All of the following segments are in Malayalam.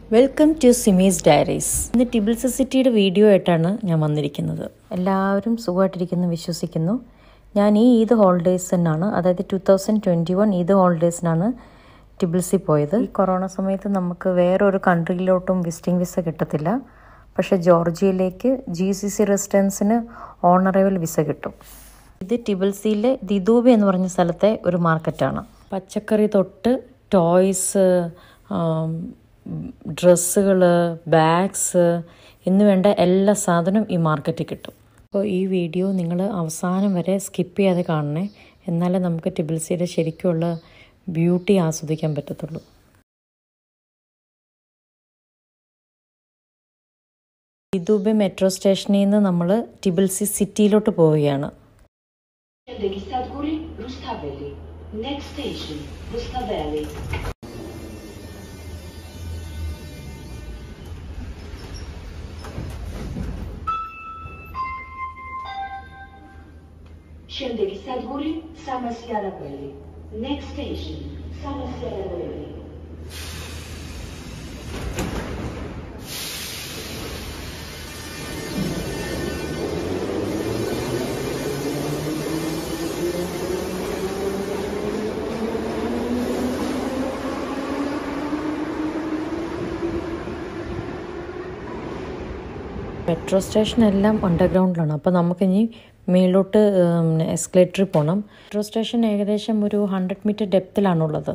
വെൽക്കം ടു സിമീസ് ഡയറീസ് ഇന്ന് ടിബിൾസ് സിറ്റിയുടെ വീഡിയോ ആയിട്ടാണ് ഞാൻ വന്നിരിക്കുന്നത് എല്ലാവരും സുഖമായിട്ടിരിക്കുന്നു വിശ്വസിക്കുന്നു ഞാൻ ഈ ഈദ് ഹോളിഡേയ്സിനാണ് അതായത് two thousand twenty one Eid ഹോളിഡേയ്സിനാണ് ടിബിൾസിൽ പോയത് ഈ കൊറോണ സമയത്ത് നമുക്ക് വേറൊരു കൺട്രിയിലോട്ടും വിസിറ്റിംഗ് വിസ കിട്ടത്തില്ല പക്ഷേ ജോർജിയയിലേക്ക് ജി സി സി റെസിഡൻസിന് ഓണറേബിൾ വിസ കിട്ടും ഇത് ടിബിൾസിയിലെ ദിദൂബ് എന്ന് പറഞ്ഞ സ്ഥലത്തെ ഒരു മാർക്കറ്റാണ് പച്ചക്കറി തൊട്ട് ടോയ്സ് ഡ്രസ്സുകൾ ബാഗ്സ് എന്ന് വേണ്ട എല്ലാ സാധനവും ഈ മാർക്കറ്റിൽ കിട്ടും അപ്പോൾ ഈ വീഡിയോ നിങ്ങൾ അവസാനം വരെ സ്കിപ്പ് ചെയ്യാതെ കാണണേ എന്നാലേ നമുക്ക് ടിബിൾസിയുടെ ശരിക്കുള്ള ബ്യൂട്ടി ആസ്വദിക്കാൻ പറ്റത്തുള്ളൂ ദിദൂബെ മെട്രോ സ്റ്റേഷനിൽ നിന്ന് നമ്മൾ ടിബിൾസി സിറ്റിയിലോട്ട് പോവുകയാണ് Scendere Sadguri, Rustavelli. Next station, Rustavelli. Scendere Sadguri, Samasiaravelli. Next station, Samasiaravelli. Metro station എല്ലാം അണ്ടർഗ്രൗണ്ടിലാണ് അപ്പോൾ നമുക്കിനി മേലോട്ട് എസ്കലേറ്ററിൽ പോകണം മെട്രോ സ്റ്റേഷൻ ഏകദേശം ഒരു ഹൺഡ്രഡ് മീറ്റർ ഡെപ്തിലാണുള്ളത്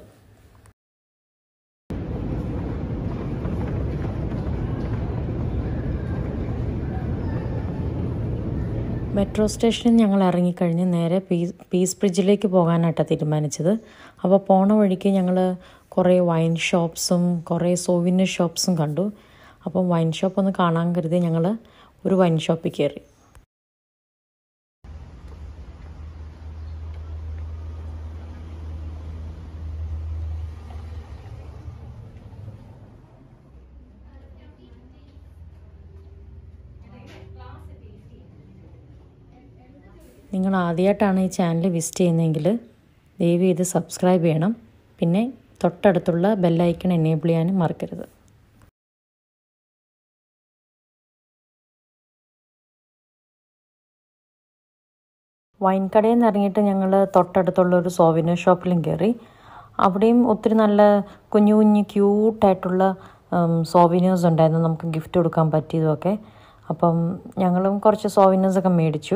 മെട്രോ സ്റ്റേഷനിൽ ഞങ്ങൾ ഇറങ്ങിക്കഴിഞ്ഞ് നേരെ പീസ് പീസ് ബ്രിഡ്ജിലേക്ക് പോകാനായിട്ടാണ് തീരുമാനിച്ചത് അപ്പോൾ പോണ വഴിക്ക് ഞങ്ങൾ കുറേ വൈൻ ഷോപ്സും കുറേ സോവിനിയർ ഷോപ്സും കണ്ടു അപ്പം വൈൻ ഷോപ്പ് ഒന്ന് കാണാൻ കരുതി ഞങ്ങൾ ഒരു വൈൻ ഷോപ്പിൽ കയറി നിങ്ങൾ ആദ്യമായിട്ടാണ് ഈ ചാനൽ വിസിറ്റ് ചെയ്യുന്നതെങ്കിൽ ദയവ് ചെയ്ത് സബ്സ്ക്രൈബ് ചെയ്യണം പിന്നെ തൊട്ടടുത്തുള്ള ബെല്ലൈക്കൺ എനേബിൾ ചെയ്യാനും മറക്കരുത് വൈൻ കടയിൽ നിന്ന് ഇറങ്ങിയിട്ട് ഞങ്ങൾ തൊട്ടടുത്തുള്ള ഒരു സോവിനർ ഷോപ്പിലും കയറി അവിടെയും ഒത്തിരി നല്ല കുഞ്ഞു കുഞ്ഞു ക്യൂട്ടായിട്ടുള്ള സോവിനേഴ്സ് ഉണ്ടായിരുന്നു നമുക്ക് ഗിഫ്റ്റ് കൊടുക്കാൻ പറ്റിയതുമൊക്കെ അപ്പം ഞങ്ങളും കുറച്ച് സോവിനേഴ്സൊക്കെ മേടിച്ചു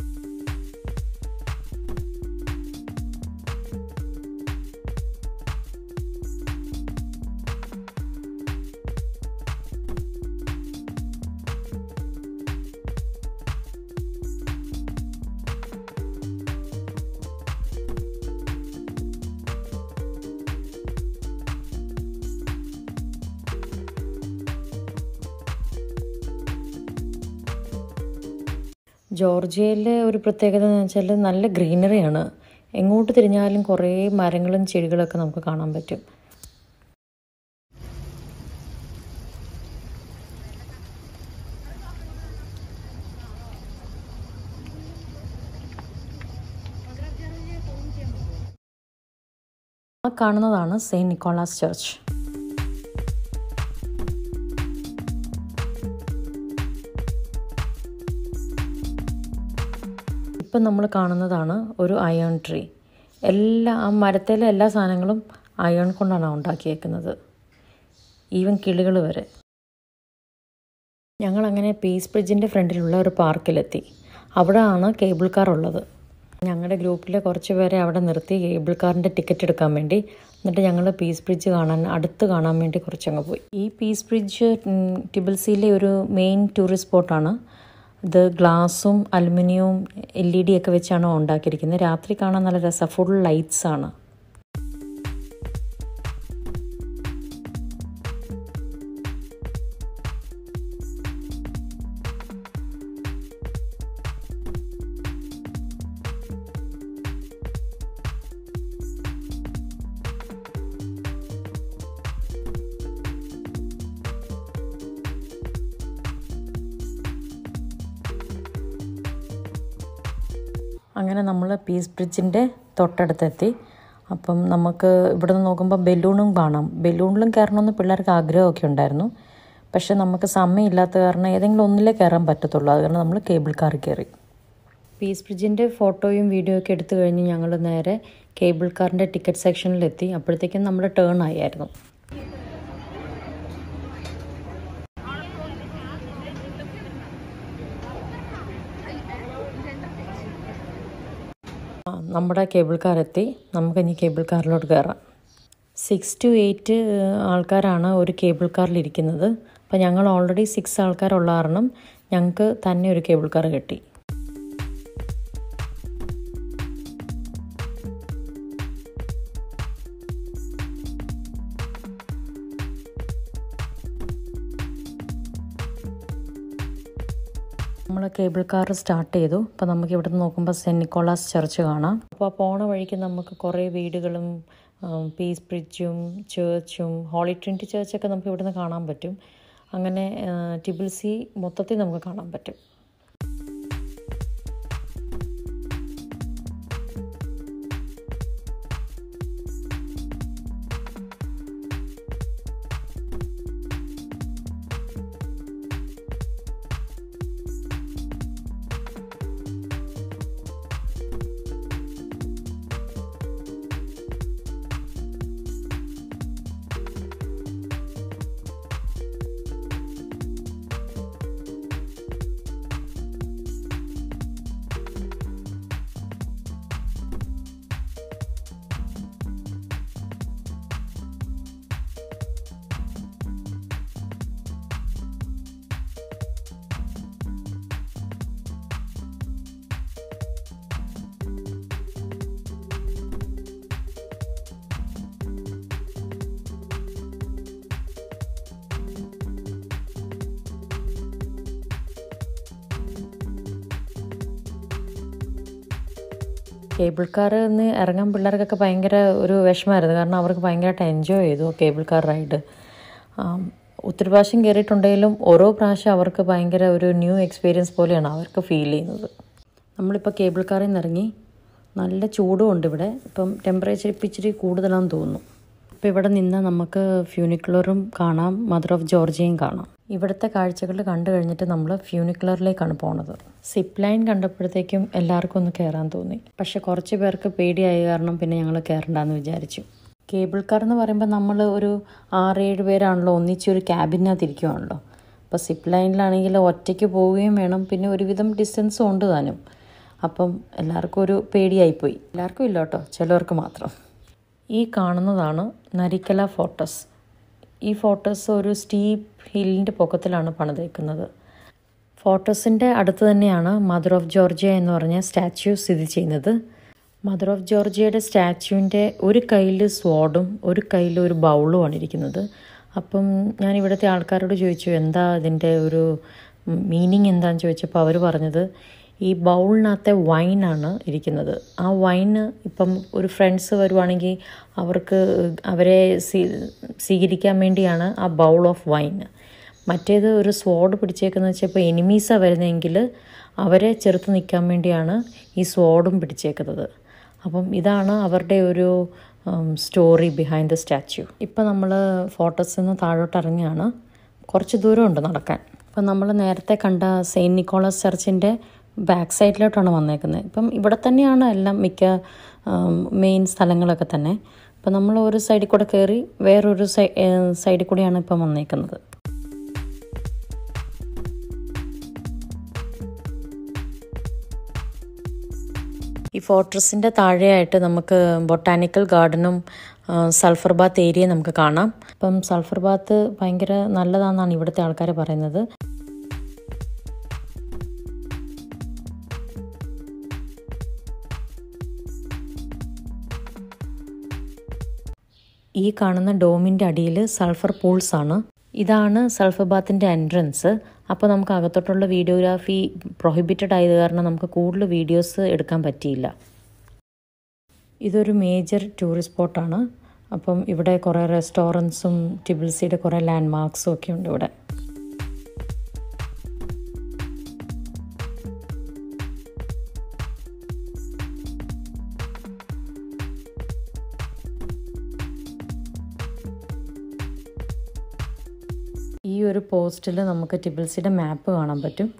ജോർജിയയിലെ ഒരു പ്രത്യേകത എന്ന് വെച്ചാൽ നല്ല ഗ്രീനറിയാണ് എങ്ങോട്ട് തിരിഞ്ഞാലും കുറേ മരങ്ങളും ചെടികളൊക്കെ നമുക്ക് കാണാൻ പറ്റും ആ കാണുന്നതാണ് സെയിൻറ്റ് നിക്കോളാസ് ചർച്ച് ഇപ്പം നമ്മൾ കാണുന്നതാണ് ഒരു അയൺ ട്രീ എല്ലാ ആ മരത്തിലെ എല്ലാ സാധനങ്ങളും അയൺ കൊണ്ടാണ് ഉണ്ടാക്കിയേക്കുന്നത് ഈവൻ കിളികൾ വരെ ഞങ്ങളങ്ങനെ പീസ് ബ്രിഡ്ജിൻ്റെ ഫ്രണ്ടിലുള്ള ഒരു പാർക്കിലെത്തി അവിടെയാണ് കേബിൾ കാർ ഉള്ളത് ഞങ്ങളുടെ ഗ്രൂപ്പിലെ കുറച്ച് പേരെ അവിടെ നിർത്തി കേബിൾ കാറിൻ്റെ ടിക്കറ്റ് എടുക്കാൻ വേണ്ടി എന്നിട്ട് ഞങ്ങൾ പീസ് ബ്രിഡ്ജ് കാണാൻ അടുത്ത് കാണാൻ വേണ്ടി കുറച്ചങ്ങ് പോയി ഈ പീസ് ബ്രിഡ്ജ് ടിബിൾസിയിലെ ഒരു മെയിൻ ടൂറിസ്റ്റ് സ്പോട്ടാണ് ഇത് ഗ്ലാസും അലുമിനിയവും എൽ ഇ ഡി ഒക്കെ വെച്ചാണ് ഉണ്ടാക്കിയിരിക്കുന്നത് രാത്രി കാണാൻ നല്ല രസം ഫുൾ ലൈറ്റ്സ് ആണ് അങ്ങനെ നമ്മൾ പീസ് ബ്രിഡ്ജിൻ്റെ തൊട്ടടുത്തെത്തി അപ്പം നമുക്ക് ഇവിടെ നിന്ന് നോക്കുമ്പോൾ ബലൂണും കാണാം ബലൂണിലും കയറണമെന്ന് പിള്ളേർക്ക് ആഗ്രഹമൊക്കെ ഉണ്ടായിരുന്നു പക്ഷെ നമുക്ക് സമയമില്ലാത്ത കാരണം ഏതെങ്കിലും ഒന്നിലേ കയറാൻ പറ്റത്തുള്ളൂ അത് കാരണം നമ്മൾ കേബിൾ കാറിൽ കയറി പീസ് ബ്രിഡ്ജിൻ്റെ ഫോട്ടോയും വീഡിയോ ഒക്കെ എടുത്തു കഴിഞ്ഞ് ഞങ്ങൾ നേരെ കേബിൾ കാറിൻ്റെ ടിക്കറ്റ് സെക്ഷനിലെത്തി അപ്പോഴത്തേക്കും നമ്മൾ ടേൺ ആയായിരുന്നു ആ, നമ്മുടെ കേബിൾ കാർ എത്തി നമുക്ക് ഇനി കേബിൾ കാറിലോട്ട് കയറാം സിക്സ് ടു എയ്റ്റ് ആൾക്കാരാണ് ഒരു കേബിൾ കാറിൽ ഇരിക്കുന്നത് അപ്പോൾ ഞങ്ങൾ ഓൾറെഡി സിക്സ് ആൾക്കാരുള്ള കാരണം ഞങ്ങൾക്ക് തന്നെ ഒരു കേബിൾ കാർ കിട്ടി നമ്മൾ കേബിൾ കാർ സ്റ്റാർട്ട് ചെയ്തു അപ്പോൾ നമുക്ക് ഇവിടെ നിന്ന് നോക്കുമ്പോൾ സെൻറ്റ് നിക്കോളാസ് ചർച്ച് കാണാം അപ്പോൾ പോണ വഴിക്ക് നമുക്ക് കുറേ വീടുകളും ഉം, പീസ് ബ്രിഡ്ജും ചേർച്ചും ഹോളി ട്രിനിറ്റി ചേർച്ചൊക്കെ നമുക്ക് ഇവിടുന്ന് കാണാൻ പറ്റും അങ്ങനെ ആ, ടിബിൾസി മൊത്തത്തിൽ നമുക്ക് കാണാൻ പറ്റും കേബിൾ കാർ നിന്ന് ഇറങ്ങാൻ പിള്ളേർക്കൊക്കെ ഭയങ്കര ഒരു വിഷമമായിരുന്നു കാരണം അവർക്ക് ഭയങ്കരമായിട്ട് എൻജോയ് ചെയ്തു കേബിൾ കാർ റൈഡ് ആം, ഒത്തിരി പ്രാവശ്യം കയറിയിട്ടുണ്ടെങ്കിലും ഓരോ പ്രാവശ്യം അവർക്ക് ഭയങ്കര ഒരു ന്യൂ എക്സ്പീരിയൻസ് പോലെയാണ് അവർക്ക് ഫീൽ ചെയ്യുന്നത് നമ്മളിപ്പോൾ കേബിൾ കാറിൽ നിന്ന് ഇറങ്ങി നല്ല ചൂടും ഉണ്ട് ഇവിടെ ഇപ്പം ടെമ്പറേച്ചർ ഇപ്പം ഇച്ചിരി കൂടുതലാണെന്ന് തോന്നുന്നു ഇപ്പോൾ ഇവിടെ നിന്ന് നമുക്ക് ഫ്യൂനിക്കുലറും കാണാം മദർ ഓഫ് ജോർജിയയും കാണാം ഇവിടുത്തെ കാഴ്ചകൾ കണ്ടു കഴിഞ്ഞിട്ട് നമ്മൾ ഫ്യൂനിക്കുലറിലേക്കാണ് പോണത് സിപ്പ് ലൈൻ കണ്ടപ്പോഴത്തേക്കും എല്ലാവർക്കും ഒന്ന് കയറാൻ തോന്നി പക്ഷെ കുറച്ച് പേർക്ക് പേടിയായ കാരണം പിന്നെ ഞങ്ങൾ കയറണ്ടെന്ന് വിചാരിച്ചു കേബിൾ കാർ എന്ന് പറയുമ്പോൾ നമ്മൾ ഒരു ആറേഴ് പേരാണല്ലോ ഒന്നിച്ചൊരു ക്യാബിനകത്ത് ഇരിക്കുവാണല്ലോ അപ്പോൾ സിപ്പ് ലൈനിലാണെങ്കിൽ ഒറ്റയ്ക്ക് പോവുകയും വേണം പിന്നെ ഒരുവിധം ഡിസ്റ്റൻസും ഉണ്ട് താനും അപ്പം എല്ലാവർക്കും ഒരു പേടിയായിപ്പോയി എല്ലാവർക്കും ഇല്ല കേട്ടോ ചിലവർക്ക് മാത്രം ഈ കാണുന്നതാണ് നരിക്കല ഫോർട്ടസ് ഈ ഫോർട്ടസ് ഒരു സ്റ്റീപ്പ് ഹില്ലിൻ്റെ പൊക്കത്തിലാണ് പണിതേക്കുന്നത് ഫോർട്ടസിൻ്റെ അടുത്ത് തന്നെയാണ് മദർ ഓഫ് ജോർജിയ എന്ന് പറഞ്ഞ സ്റ്റാച്യു സ്ഥിതി ചെയ്യുന്നത് മദർ ഓഫ് ജോർജിയയുടെ സ്റ്റാച്യുവിൻ്റെ ഒരു കയ്യിൽ സ്വാഡും ഒരു കയ്യിൽ ഒരു ബൗളുമാണ് ഇരിക്കുന്നത് അപ്പം ഞാൻ ഇവിടുത്തെ ആൾക്കാരോട് ചോദിച്ചു എന്താ ഇതിൻ്റെ ഒരു മീനിങ് എന്താണെന്ന് ചോദിച്ചപ്പോൾ അവർ പറഞ്ഞത് ഈ ബൗളിനകത്തെ വൈനാണ് ഇരിക്കുന്നത് ആ വൈന് ഇപ്പം ഒരു ഫ്രണ്ട്സ് വരുവാണെങ്കിൽ അവർക്ക് അവരെ സ്വീ- സ്വീകരിക്കാൻ വേണ്ടിയാണ് ആ ബൗൾ ഓഫ് വൈൻ മറ്റേത് ഒരു സ്വാഡ് പിടിച്ചേക്കുന്നത് വെച്ചാൽ ഇപ്പോൾ എനിമീസാണ് വരുന്നതെങ്കിൽ അവരെ ചെറുത്ത് നിൽക്കാൻ വേണ്ടിയാണ് ഈ സ്വാഡും പിടിച്ചേക്കുന്നത് അപ്പം ഇതാണ് അവരുടെ ഒരു സ്റ്റോറി ബിഹൈൻഡ് ദ സ്റ്റാച്യു ഇപ്പം നമ്മൾ ഫോട്ടോസിൽ നിന്ന് താഴോട്ട് ഇറങ്ങിയാണ് കുറച്ച് ദൂരമുണ്ട് നടക്കാൻ അപ്പം നമ്മൾ നേരത്തെ കണ്ട സെയിൻറ്റ് നിക്കോളസ് ചർച്ചിൻ്റെ ബാക്ക് സൈഡിലോട്ടാണ് വന്നേക്കുന്നത് ഇപ്പം ഇവിടെ തന്നെയാണ് എല്ലാം മിക്ക മെയിൻ സ്ഥലങ്ങളൊക്കെ തന്നെ അപ്പം നമ്മൾ ഒരു സൈഡിൽ കൂടെ കയറി വേറൊരു സൈ സൈഡിൽ കൂടെയാണ് ഇപ്പം വന്നേക്കുന്നത് ഈ ഫോർട്രസിൻ്റെ താഴെയായിട്ട് നമുക്ക് ബൊട്ടാനിക്കൽ ഗാർഡനും സൾഫർ ബാത്ത് ഏരിയ നമുക്ക് കാണാം അപ്പം സൾഫർ ബാത്ത് ഭയങ്കര നല്ലതാണെന്നാണ് ഇവിടുത്തെ ആൾക്കാർ പറയുന്നത് ഈ കാണുന്ന ഡോമിൻ്റെ അടിയിൽ സൾഫർ പൂൾസ് ആണ് ഇതാണ് സൾഫർ ബാത്തിൻ്റെ എൻട്രൻസ് അപ്പോൾ നമുക്ക് അകത്തോട്ടുള്ള വീഡിയോഗ്രാഫി പ്രൊഹിബിറ്റഡ് ആയത് കാരണം നമുക്ക് കൂടുതൽ വീഡിയോസ് എടുക്കാൻ പറ്റിയില്ല ഇതൊരു മേജർ ടൂറിസ്റ്റ് സ്പോട്ടാണ് അപ്പം ഇവിടെ കുറേ റെസ്റ്റോറൻറ്റ്സും ടിബിൾസിയുടെ കുറേ ലാൻഡ് മാർക്സും ഒക്കെ ഉണ്ട് ഇവിടെ ഈ ഒരു പോസ്റ്റിൽ നമുക്ക് ടിബിൾസിയുടെ മാപ്പ് കാണാൻ പറ്റും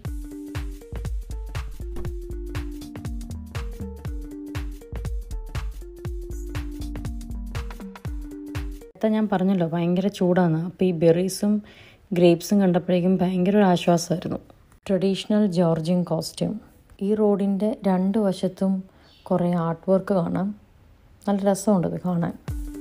നേരത്തെ ഞാൻ പറഞ്ഞല്ലോ ഭയങ്കര ചൂടാണ് അപ്പോൾ ഈ ബെറീസും ഗ്രേപ്സും കണ്ടപ്പോഴേക്കും ഭയങ്കര ഒരു ആശ്വാസമായിരുന്നു ട്രഡീഷണൽ ജോർജിയൻ കോസ്റ്റ്യൂം ഈ റോഡിൻ്റെ രണ്ട് വശത്തും കുറേ ആർട്ട് വർക്ക് കാണാം നല്ല രസമുണ്ട് ഇത് കാണാൻ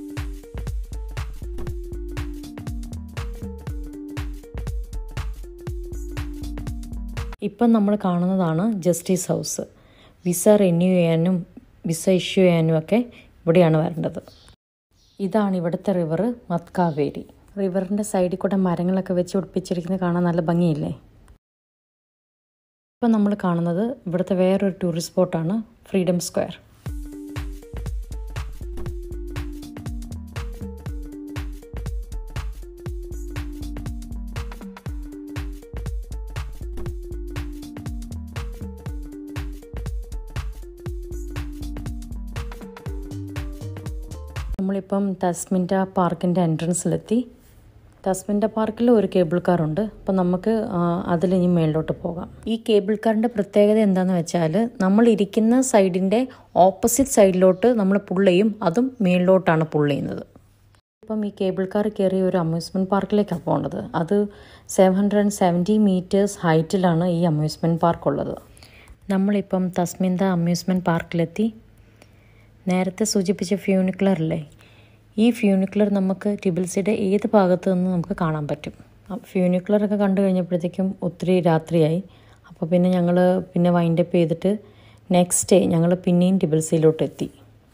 ഇപ്പം നമ്മൾ കാണുന്നതാണ് ജസ്റ്റിസ് ഹൗസ് വിസ റിന്യൂ ചെയ്യാനും വിസ ഇഷ്യൂ ചെയ്യാനും ഒക്കെ ഇവിടെയാണ് വരേണ്ടത് ഇതാണ് ഇവിടുത്തെ റിവർ മത്കാവേരി റിവറിൻ്റെ സൈഡിൽ കൂടെ മരങ്ങളൊക്കെ വെച്ച് ഒടിപ്പിച്ചിരിക്കുന്നത് കാണാൻ നല്ല ഭംഗിയില്ലേ ഇപ്പം നമ്മൾ കാണുന്നത് ഇവിടുത്തെ വേറൊരു ടൂറിസ്റ്റ് സ്പോട്ടാണ് ഫ്രീഡം സ്ക്വയർ നമ്മളിപ്പം തസ്മിൻറ്റ പാർക്കിൻ്റെ എൻട്രൻസിലെത്തി തസ്മിൻറ്റ പാർക്കിൽ ഒരു കേബിൾ കാർ ഉണ്ട് അപ്പം നമുക്ക് അതിൽ ഇനി മേളിലോട്ട് പോകാം ഈ കേബിൾ കാറിൻ്റെ പ്രത്യേകത എന്താണെന്ന് വെച്ചാൽ നമ്മൾ ഇരിക്കുന്ന സൈഡിൻ്റെ ഓപ്പോസിറ്റ് സൈഡിലോട്ട് നമ്മൾ പുള്ളയും അതും മേളിലോട്ടാണ് പുള്ള് ചെയ്യുന്നത് ഇപ്പം ഈ കേബിൾ കാർ കയറിയ ഒരു അമ്യൂസ്മെൻറ്റ് പാർക്കിലേക്കാണ് പോകേണ്ടത് അത് seven hundred and seventy metres ഹൈറ്റിലാണ് ഈ അമ്യൂസ്മെൻറ്റ് പാർക്ക് ഉള്ളത് നമ്മളിപ്പം തസ്മിന്ത അമ്യൂസ്മെൻറ്റ് പാർക്കിലെത്തി നേരത്തെ സൂചിപ്പിച്ച ഫ്യൂണിക്കുലറില്ലേ ഈ ഫ്യൂണിക്കുലർ നമുക്ക് ടിബിൾസിയുടെ ഏത് ഭാഗത്ത് നിന്ന് നമുക്ക് കാണാൻ പറ്റും ഫ്യൂണിക്കുലറൊക്കെ കണ്ടു കഴിഞ്ഞപ്പോഴത്തേക്കും ഒത്തിരി രാത്രിയായി അപ്പോൾ പിന്നെ ഞങ്ങൾ പിന്നെ വൈൻഡപ്പ് ചെയ്തിട്ട് നെക്സ്റ്റ് ഡേ ഞങ്ങൾ പിന്നെയും ടിബിൾസിയിലോട്ട് എത്തി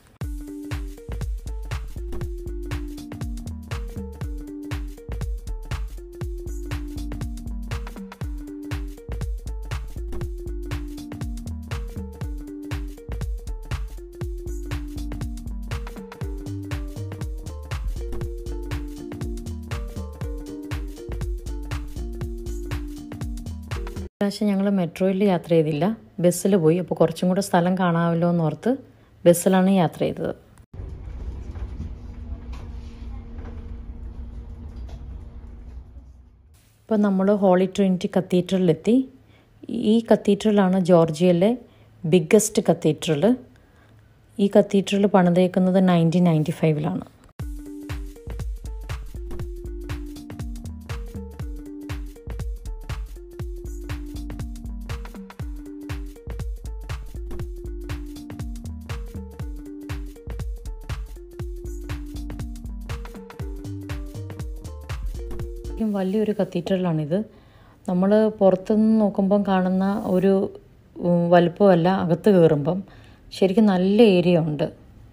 പ്രാവശ്യം ഞങ്ങൾ മെട്രോയിൽ യാത്ര ചെയ്തില്ല ബസ്സിൽ പോയി അപ്പോൾ കുറച്ചും കൂടെ സ്ഥലം കാണാമല്ലോ എന്ന് ഓർത്ത് ബസ്സിലാണ് യാത്ര ചെയ്തത് ഇപ്പോൾ നമ്മൾ ഹോളി ട്രിനിറ്റി കത്തീഡ്രലിലെത്തി ഈ കത്തീഡ്രലാണ് ജോർജിയയിലെ ബിഗ്ഗസ്റ്റ് കത്തീഡ്രൽ ഈ കത്തീഡ്രൽ പണിതേക്കുന്നത് നയൻറ്റീൻ നയൻറ്റി ഫൈവിലാണ് ശരിക്കും വലിയൊരു കത്തീഡ്രലാണിത് നമ്മൾ പുറത്തുനിന്ന് നോക്കുമ്പം കാണുന്ന ഒരു വലുപ്പമല്ല അകത്ത് കയറുമ്പം ശരിക്കും നല്ല ഏരിയ ഉണ്ട്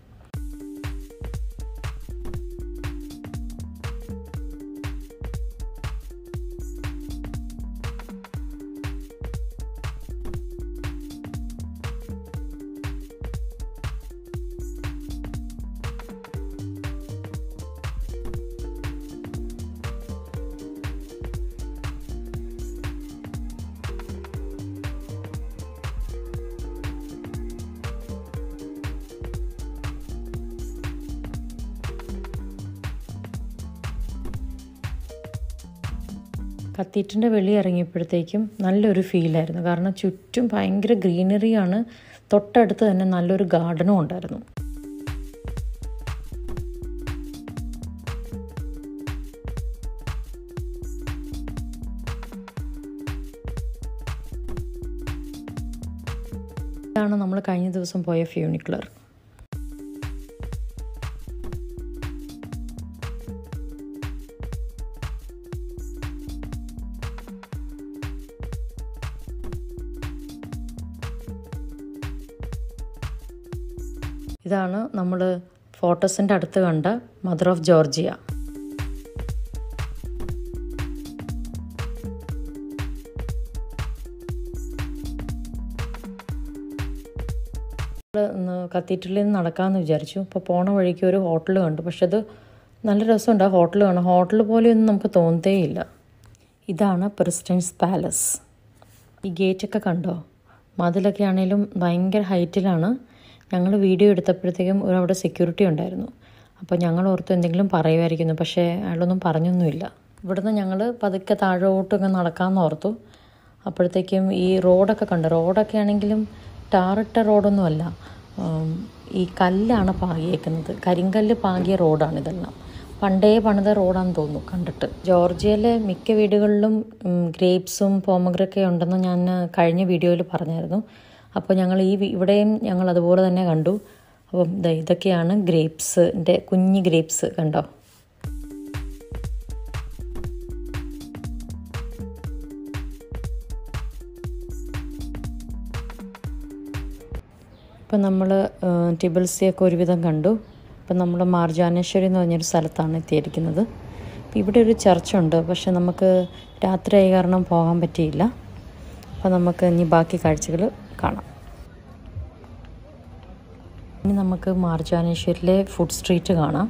കത്തീറ്റിൻ്റെ വെളി ഇറങ്ങിയപ്പോഴത്തേക്കും നല്ലൊരു ഫീലായിരുന്നു കാരണം ചുറ്റും ഭയങ്കര ഗ്രീനറിയാണ് തൊട്ടടുത്ത് തന്നെ നല്ലൊരു ഗാർഡനും ഉണ്ടായിരുന്നു ഇതാണ് നമ്മൾ കഴിഞ്ഞ ദിവസം പോയ ഫ്യൂണിക്കുലർ ഇതാണ് നമ്മൾ ഫോട്ടോസിൻ്റെ അടുത്ത് കണ്ട മദർ ഓഫ് ജോർജിയ കത്തീഡ്രലിൽ നിന്ന് നടക്കാമെന്ന് വിചാരിച്ചു അപ്പോൾ പോണ വഴിക്ക് ഒരു ഹോട്ടൽ കണ്ടു പക്ഷെ അത് നല്ല രസമുണ്ട് ആ ഹോട്ടൽ കാണാം ഹോട്ടൽ പോലെയൊന്നും നമുക്ക് തോന്നത്തേയില്ല ഇതാണ് പ്രസിഡൻസ് പാലസ് ഈ ഗേറ്റൊക്കെ കണ്ടോ മതിലൊക്കെ ആണെങ്കിലും ഭയങ്കര ഹൈറ്റിലാണ് ഞങ്ങൾ വീഡിയോ എടുത്തപ്പോഴത്തേക്കും ഒരു അവിടെ സെക്യൂരിറ്റി ഉണ്ടായിരുന്നു അപ്പോൾ ഞങ്ങൾ ഓർത്തു എന്തെങ്കിലും പറയുമായിരിക്കുന്നു പക്ഷേ അയാളൊന്നും പറഞ്ഞൊന്നുമില്ല ഇവിടുന്ന് ഞങ്ങൾ പതുക്കെ താഴോട്ടൊക്കെ നടക്കാമെന്ന് ഓർത്തു അപ്പോഴത്തേക്കും ഈ റോഡൊക്കെ കണ്ടു റോഡൊക്കെ ആണെങ്കിലും ടാറിട്ട റോഡൊന്നുമല്ല ഉം, ഈ കല്ലാണ് പാകിയേക്കുന്നത് കരിങ്കല്ല് പാകിയ റോഡാണ് ഇതെല്ലാം പണ്ടേ പണിത റോഡാണെന്ന് തോന്നുന്നു കണ്ടിട്ട് ജോർജിയയിലെ മിക്ക വീടുകളിലും ഗ്രേപ്സും പോമഗ്രൊക്കെ ഉണ്ടെന്ന് ഞാൻ കഴിഞ്ഞ വീഡിയോയിൽ പറഞ്ഞായിരുന്നു അപ്പോൾ ഞങ്ങൾ ഈ വി- ഇവിടെയും ഞങ്ങൾ അതുപോലെ തന്നെ കണ്ടു അപ്പം ദേ ഇതൊക്കെയാണ് ഗ്രേപ്സിൻ്റെ കുഞ്ഞ് ഗ്രേപ്സ് കണ്ടോ ഇപ്പം നമ്മൾ ടിബിൾസിയൊക്കെ ഒരുവിധം കണ്ടു ഇപ്പം നമ്മൾ മാർജാനേശ്വരി എന്ന് പറഞ്ഞൊരു സ്ഥലത്താണ് എത്തിയിരിക്കുന്നത് ഇപ്പം ഇവിടെ ഒരു ചർച്ചുണ്ട് പക്ഷെ നമുക്ക് രാത്രിയായ കാരണം പോകാൻ പറ്റിയില്ല അപ്പം നമുക്ക് ഇനി ബാക്കി കാഴ്ചകൾ കാണാം ഇനി നമുക്ക് മാർജാനേശ്വരിലെ ഫുഡ് സ്ട്രീറ്റ് കാണാം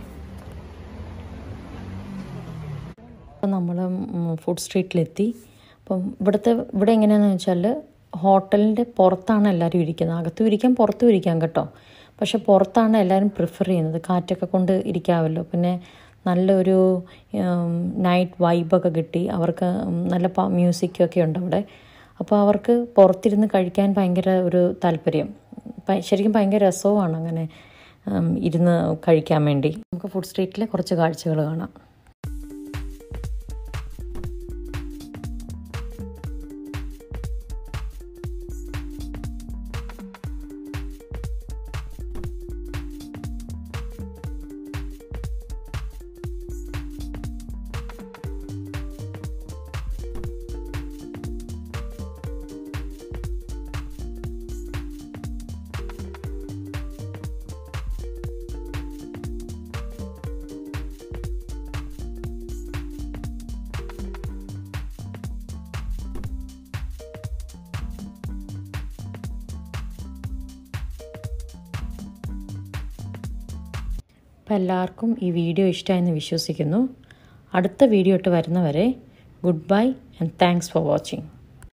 അപ്പം നമ്മൾ ഫുഡ് സ്ട്രീറ്റിലെത്തി അപ്പം ഇവിടുത്തെ ഇവിടെ എങ്ങനെയാണെന്ന് വെച്ചാൽ ഹോട്ടലിൻ്റെ പുറത്താണ് എല്ലാവരും ഇരിക്കുന്നത് അകത്തും ഇരിക്കാം പുറത്തും ഇരിക്കാം കേട്ടോ പക്ഷെ പുറത്താണ് എല്ലാവരും പ്രിഫർ ചെയ്യുന്നത് കാറ്റൊക്കെ കൊണ്ട് ഇരിക്കാമല്ലോ പിന്നെ നല്ലൊരു നൈറ്റ് വൈബൊക്കെ കിട്ടി അവർക്ക് നല്ല മ്യൂസിക്കൊക്കെ ഉണ്ട് അവിടെ അപ്പോൾ അവർക്ക് പുറത്തിരുന്ന് കഴിക്കാൻ ഭയങ്കര ഒരു താല്പര്യം ഭ- ശരിക്കും ഭയങ്കര രസവുമാണ് അങ്ങനെ ഉം, ഇരുന്ന് കഴിക്കാൻ വേണ്ടി നമുക്ക് ഫുഡ് സ്ട്രീറ്റിലെ കുറച്ച് കാഴ്ചകൾ കാണാം അപ്പോൾ എല്ലാവർക്കും ഈ വീഡിയോ ഇഷ്ടമായെന്ന് വിശ്വസിക്കുന്നു അടുത്ത വീഡിയോ ഇട്ട് വരുന്നവരെ goodbye and thanks for watching